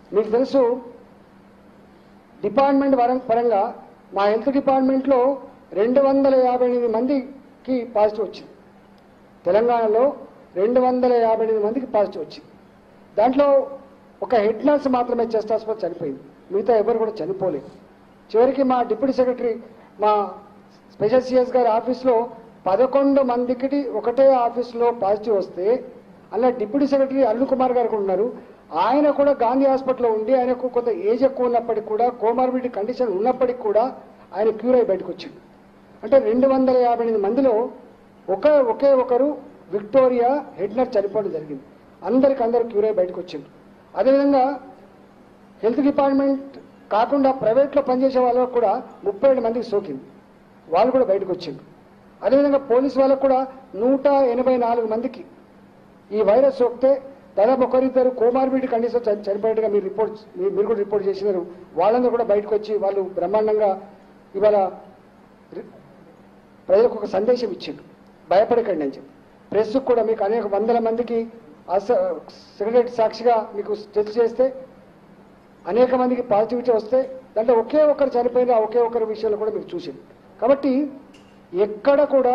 మీకు తెలుసు డిపార్ట్మెంట్ వరం పరంగా మా హెల్త్ డిపార్ట్మెంట్లో రెండు వందల యాభై ఎనిమిది మందికి పాజిటివ్ వచ్చింది తెలంగాణలో రెండు వందల యాభై ఎనిమిది మందికి పాజిటివ్ వచ్చింది దాంట్లో ఒక హెడ్ నర్స్ మాత్రమే చెస్ట్ హాస్పిటల్ చనిపోయింది మిగతా ఎవరు కూడా చనిపోలేదు చివరికి మా డిప్యూటీ సెక్రటరీ మా స్పెషల్ సిఎస్ గారి ఆఫీస్లో పదకొండు మందికి ఒకటే ఆఫీస్లో పాజిటివ్ వస్తే అలా డిప్యూటీ సెక్రటరీ అరుణ్ కుమార్ గారు కూడా ఉన్నారు ఆయన కూడా గాంధీ హాస్పిటల్లో ఉండి ఆయనకు కొంత ఏజ్ ఎక్కువ ఉన్నప్పటికీ కూడా కోమార్బిడిటీ కండిషన్ ఉన్నప్పటికీ కూడా ఆయన క్యూర్ అయి బయటకు వచ్చింది అంటే రెండు వందల యాభై ఎనిమిది మందిలో ఒక ఒకే ఒకరు విక్టోరియా హెడ్ నర్స్ చనిపోవడం జరిగింది అందరికి అందరు క్యూర్ అయి బయటకు వచ్చింది అదేవిధంగా హెల్త్ డిపార్ట్మెంట్ కాకుండా ప్రైవేట్లో పనిచేసే వాళ్ళకు కూడా ముప్పై ఏడు మందికి సోకింది వాళ్ళు కూడా బయటకు వచ్చిండ్రు అదేవిధంగా పోలీస్ వాళ్ళకు కూడా నూట ఎనభై నాలుగు మందికి ఈ వైరస్ సోకితే దాదాపు ఒకరిద్దరు కోమార్బిడ్ కండిషన్ చని- చనిపోయినట్టుగా మీరు రిపోర్ట్ మీ- మీరు కూడా రిపోర్ట్ చేసినారు వాళ్ళందరూ కూడా బయటకు వచ్చి వాళ్ళు బ్రహ్మాండంగా ఇవాళ రి- ప్రజలకు ఒక సందేశం ఇచ్చిండు భయపడకండి అని చెప్పి ప్రెస్ కూడా మీకు అనేక వందల మందికి సెక్రటరీ సాక్షిగా మీకు టెస్ట్ చేస్తే అనేక మందికి పాజిటివిటీ వస్తే దాంట్లో ఒకే ఒక్కరు చనిపోయిన ఆ ఒకే ఒక్కరి విషయంలో కూడా మీకు చూసింది కాబట్టి ఎక్కడ కూడా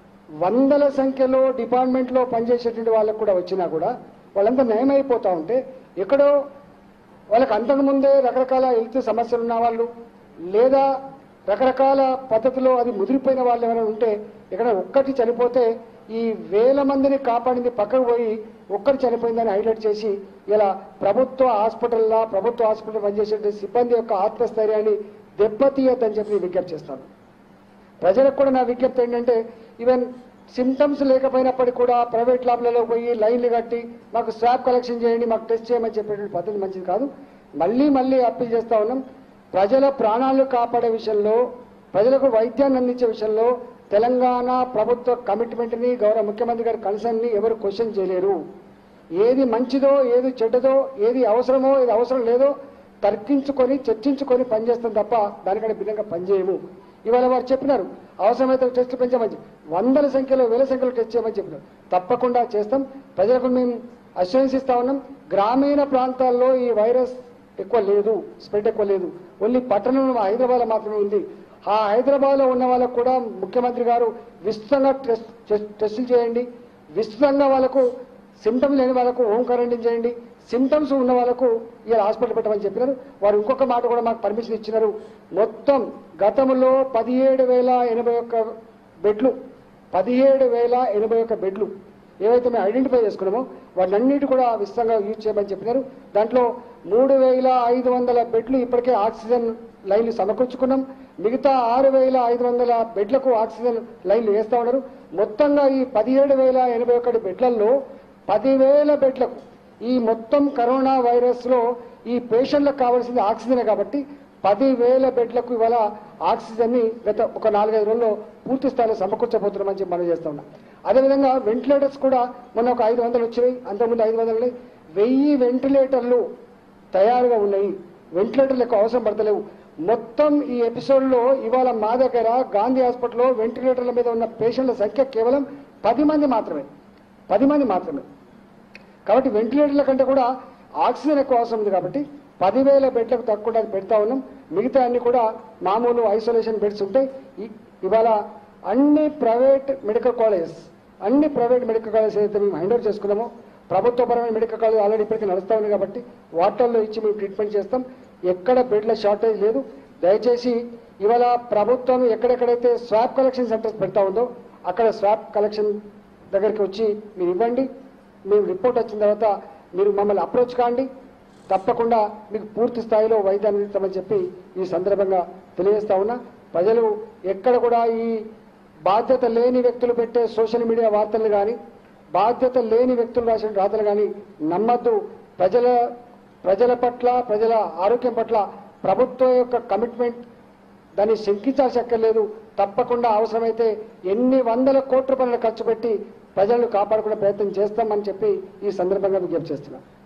వందల సంఖ్యలో డిపార్ట్మెంట్లో పనిచేసేటువంటి వాళ్ళకు కూడా వచ్చినా కూడా వాళ్ళంతా నయమైపోతూ ఉంటే ఎక్కడో వాళ్ళకి అంతకుముందే రకరకాల హెల్త్ సమస్యలు ఉన్న వాళ్ళు లేదా రకరకాల పద్ధతిలో అది ముదిరిపోయిన వాళ్ళు ఎవరైనా ఉంటే ఇక్కడ ఒక్కటి చనిపోతే ఈ వేల మందిని కాపాడింది పక్కకు పోయి ఒక్కరు చనిపోయిందని హైలైట్ చేసి ఇలా ప్రభుత్వ హాస్పిటల్లో ప్రభుత్వ హాస్పిటల్ పనిచేసే సిబ్బంది యొక్క ఆత్మస్థైర్యాన్ని దెబ్బతీయొద్దని చెప్పి నేను విజ్ఞప్తి చేస్తాను ప్రజలకు కూడా నా విజ్ఞప్తి ఏంటంటే ఈవెన్ సిమ్టమ్స్ లేకపోయినప్పటికీ కూడా ప్రైవేట్ ల్యాబ్లలో పోయి లైన్లు కట్టి మాకు స్వాబ్ కలెక్షన్ చేయండి మాకు టెస్ట్ చేయమని చెప్పేటువంటి పద్ధతి మంచిది కాదు మళ్ళీ మళ్ళీ అప్పీల్ చేస్తా ఉన్నాం ప్రజల ప్రాణాలు కాపాడే విషయంలో ప్రజలకు వైద్యాన్ని అందించే విషయంలో తెలంగాణ ప్రభుత్వ కమిట్మెంట్ని గౌరవ ముఖ్యమంత్రి గారి కన్సర్న్ని ఎవరు క్వశ్చన్ చేయలేరు ఏది మంచిదో ఏది చెడ్డదో ఏది అవసరమో ఏది అవసరం లేదో తర్కించుకొని చర్చించుకొని పనిచేస్తాం తప్ప దానికంటే భిన్నంగా పనిచేయము ఇవాళ వారు చెప్పినారు అవసరమైతే టెస్ట్ పెంచమని చెప్పి వందల సంఖ్యలో వేల సంఖ్యలో టెస్ట్ చేయమని చెప్పినారు తప్పకుండా చేస్తాం ప్రజలకు మేము అష్యూరెన్స్ ఇస్తా ఉన్నాం గ్రామీణ ప్రాంతాల్లో ఈ వైరస్ ఎక్కువ లేదు స్ప్రెడ్ ఎక్కువ లేదు ఓన్లీ పట్టణంలో హైదరాబాద్ మాత్రమే ఉంది ఆ హైదరాబాద్లో ఉన్న వాళ్ళకు కూడా ముఖ్యమంత్రి గారు విస్తృతంగా టెస్ట్ టెస్ట్- టెస్టులు చేయండి విస్తృతంగా వాళ్ళకు సిమ్టమ్స్ లేని వాళ్ళకు హోమ్ క్వారంటైన్ చేయండి సిమ్టమ్స్ ఉన్న వాళ్ళకు ఇలా హాస్పిటల్ పెట్టమని చెప్పినారు వారు ఇంకొక మాట కూడా మాకు పర్మిషన్ ఇచ్చినారు మొత్తం గతంలో పదిహేడు వేల ఎనభై ఒక్క బెడ్లు పదిహేడు వేల ఎనభై ఒక్క బెడ్లు ఏవైతే మేము ఐడెంటిఫై చేసుకున్నామో వాటన్నిటి కూడా విస్తృతంగా యూజ్ చేయమని చెప్పినారు దాంట్లో మూడు వేల ఐదు వందల బెడ్లు ఇప్పటికే ఆక్సిజన్ లైన్లు సమకూర్చుకున్నాం మిగతా ఆరు వేల ఐదు వందల బెడ్లకు ఆక్సిజన్ లైన్లు వేస్తా ఉన్నారు మొత్తంగా ఈ పదిహేడు వేల ఎనభై ఒకటి బెడ్లలో పదివేల బెడ్లకు ఈ మొత్తం కరోనా వైరస్లో ఈ పేషెంట్లకు కావాల్సింది ఆక్సిజనే కాబట్టి పదివేల బెడ్లకు ఇవాళ ఆక్సిజన్ని గత ఒక నాలుగైదు రోజుల్లో పూర్తి స్థాయిలో సమకూర్చబోతున్నామని చెప్పి మనం చేస్తా ఉన్నాం అదేవిధంగా వెంటిలేటర్స్ కూడా మొన్న ఒక ఐదు వందలు వచ్చినాయి అంతకుముందు ఐదు వందలు ఉన్నాయి వెయ్యి వెంటిలేటర్లు తయారుగా ఉన్నాయి వెంటిలేటర్లు ఎక్కువ అవసరం పడతలేవు మొత్తం ఈ ఎపిసోడ్లో ఇవాళ మా దగ్గర గాంధీ హాస్పిటల్లో వెంటిలేటర్ల మీద ఉన్న పేషెంట్ల సంఖ్య కేవలం పది మంది మాత్రమే పది మంది మాత్రమే కాబట్టి వెంటిలేటర్ల కంటే కూడా ఆక్సిజన్ ఎక్కువ అవసరం ఉంది కాబట్టి పదివేల బెడ్లకు తక్కువ పెడతా ఉన్నాం మిగతా అన్ని కూడా మామూలు ఐసోలేషన్ బెడ్స్ ఉంటాయి ఈ- ఇవాళ అన్ని ప్రైవేట్ మెడికల్ కాలేజెస్ అన్ని ప్రైవేట్ మెడికల్ కాలేజెస్ అయితే మేము హ్యాండ్ ఓవర్ చేసుకున్నామో ప్రభుత్వపరమైన మెడికల్ కాలేజ్ ఆల్రెడీ ఇప్పటికీ నడుస్తా ఉంది కాబట్టి వాటిల్లో ఇచ్చి మేము ట్రీట్మెంట్ చేస్తాం ఎక్కడ బెడ్ల షార్టేజ్ లేదు దయచేసి ఇవాళ ప్రభుత్వం ఎక్కడెక్కడైతే స్వాబ్ కలెక్షన్ సెంటర్స్ పెడతా ఉందో అక్కడ స్వాబ్ కలెక్షన్ దగ్గరికి వచ్చి మీరు ఇవ్వండి మేము రిపోర్ట్ వచ్చిన తర్వాత మీరు మమ్మల్ని అప్రోచ్ కాండి తప్పకుండా మీకు పూర్తి స్థాయిలో వైద్యాన్ని అందిస్తామని చెప్పి ఈ సందర్భంగా తెలియజేస్తా ఉన్నా ప్రజలు ఎక్కడ కూడా ఈ బాధ్యత లేని వ్యక్తులు పెట్టే సోషల్ మీడియా వార్తలు కానీ బాధ్యత లేని వ్యక్తులు రాసిన రాతలు కానీ నమ్మద్దు ప్రజల ప్రజల పట్ల ప్రజల ఆరోగ్యం పట్ల ప్రభుత్వం యొక్క కమిట్మెంట్ దాన్ని శంకించాల్సి అక్కర్లేదు తప్పకుండా అవసరమైతే ఎన్ని వందల కోట్ల రూపాయలు ఖర్చు పెట్టి ప్రజలను కాపాడుకునే ప్రయత్నం చేస్తామని చెప్పి ఈ సందర్భంగా విజ్ఞప్తి చేస్తున్నాం